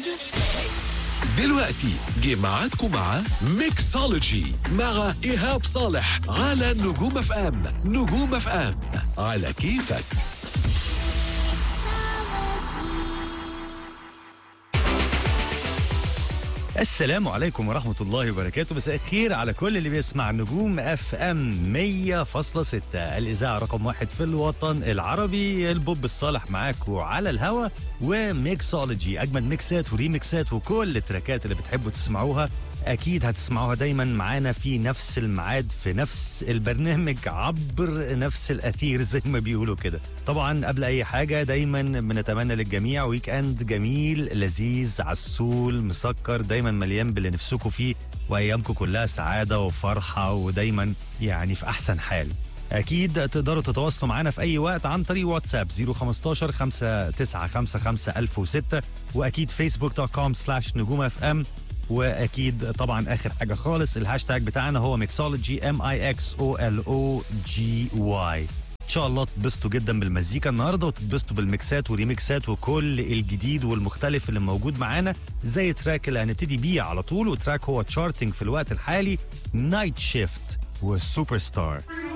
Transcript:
دلوقتي جه ميعادكم مع ميكسولوجي مع إيهاب صالح على نجوم اف ام نجوم اف ام على كيفك السلام عليكم ورحمة الله وبركاته مساء الخير على كل اللي بيسمع نجوم اف ام 100.6 الإذاعة رقم واحد في الوطن العربي البوب الصالح معاكم على الهوا وميكسولوجي أجمل ميكسات وريميكسات وكل التراكات اللي بتحبوا تسمعوها أكيد هتسمعوها دايما معانا في نفس الميعاد في نفس البرنامج عبر نفس الأثير زي ما بيقولوا كده طبعا قبل أي حاجة دايما بنتمنى للجميع ويك أند جميل لذيذ عسول مسكر دايما مليان باللي نفسكم فيه وأيامكم كلها سعادة وفرحة ودايما يعني في أحسن حال اكيد تقدروا تتواصلوا معنا في اي وقت عن طريق واتساب 015 5955 1006 واكيد فيسبوك دوت كوم سلاش نجوم اف ام واكيد طبعا اخر حاجه خالص الهاشتاج بتاعنا هو ميكسولوجي ام اي اكس او ال او جي واي ان شاء الله تتبسطوا جدا بالمزيكا النهارده وتتبسطوا بالميكسات وريميكسات وكل الجديد والمختلف اللي موجود معانا زي تراك اللي هنبتدي بيه على طول وتراك هو تشارتنج في الوقت الحالي نايت شيفت والسوبر ستار